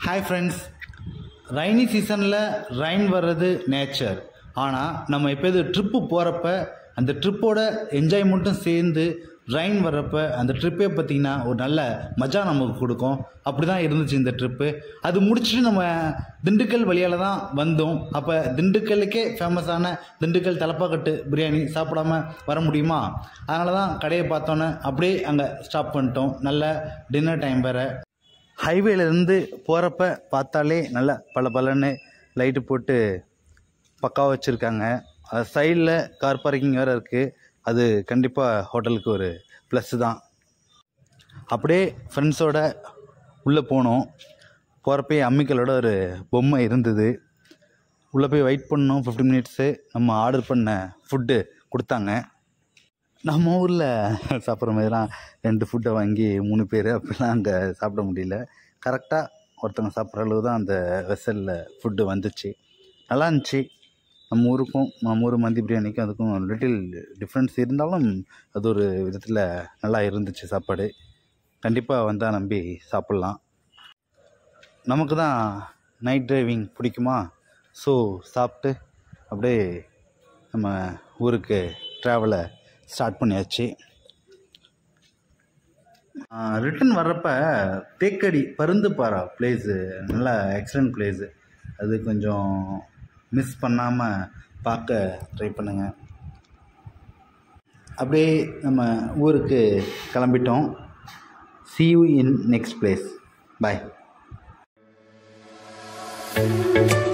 hi friends ரைனி சீசனில் Rhine வர்றது nature ஆனால் நம்ம எப்போது ட்ரிப்பு போகிறப்ப அந்த ட்ரிப்போட என்ஜாய்மெண்ட்டும் சேர்ந்து ரைன் வர்றப்ப அந்த ட்ரிப்பே பார்த்திங்கன்னா ஒரு நல்ல மஜா நமக்கு கொடுக்கும் அப்படி தான் இருந்துச்சு இந்த ட்ரிப்பு அது முடிச்சுட்டு நம்ம திண்டுக்கல் வழியால் தான் வந்தோம் அப்போ திண்டுக்கல்லுக்கே ஃபேமஸான திண்டுக்கல் தலப்பாக்கட்டு பிரியாணி சாப்பிடாம வர முடியுமா அதனால தான் கடையை பார்த்தோன்னே அப்படியே அங்கே ஸ்டாப் பண்ணிட்டோம் நல்ல டின்னர் டைம் வேறு ஹைவேலேருந்து போகிறப்ப பார்த்தாலே நல்ல பல பலன்னு லைட்டு போட்டு பக்காவாக வச்சுருக்காங்க அது சைடில் கார் பார்க்கிங் வேறு இருக்குது அது கண்டிப்பாக ஹோட்டலுக்கு ஒரு ப்ளஸ் தான் அப்படியே ஃப்ரெண்ட்ஸோட உள்ளே போனோம் போகிறப்பே அம்மிக்கலோட ஒரு பொம்மை இருந்தது உள்ளே போய் வெயிட் பண்ணோம் ஃபிஃப்டி மினிட்ஸு நம்ம ஆர்டர் பண்ண ஃபுட்டு கொடுத்தாங்க நம்ம ஊரில் சாப்பிட்ற மாதிரிலாம் ரெண்டு ஃபுட்டை வாங்கி மூணு பேர் அப்படிலாம் அங்கே சாப்பிட முடியல கரெக்டாக ஒருத்தவங்க சாப்பிட்ற அளவு தான் அந்த வெசலில் ஃபுட்டு வந்துச்சு நல்லா இருந்துச்சு நம்ம ஊருக்கும் நம்ம ஊர் மந்தி பிரியாணிக்கும் அதுக்கும் லிட்டில் டிஃப்ரென்ஸ் இருந்தாலும் அது ஒரு விதத்தில் நல்லா இருந்துச்சு சாப்பாடு கண்டிப்பாக வந்தால் நம்பி சாப்பிட்லாம் நமக்கு தான் நைட் டிரைவிங் பிடிக்குமா ஸோ சாப்பிட்டு அப்படியே நம்ம ஊருக்கு ட்ராவலை ஸ்டார்ட் பண்ணியாச்சு ரிட்டன் வர்றப்ப தேக்கடி பருந்துப்பாரா பிளேஸு நல்ல எக்ஸலண்ட் பிளேஸு அது கொஞ்சம் மிஸ் பண்ணாமல் பார்க்க ட்ரை பண்ணுங்கள் அப்படியே நம்ம ஊருக்கு கிளம்பிட்டோம் see you in next place bye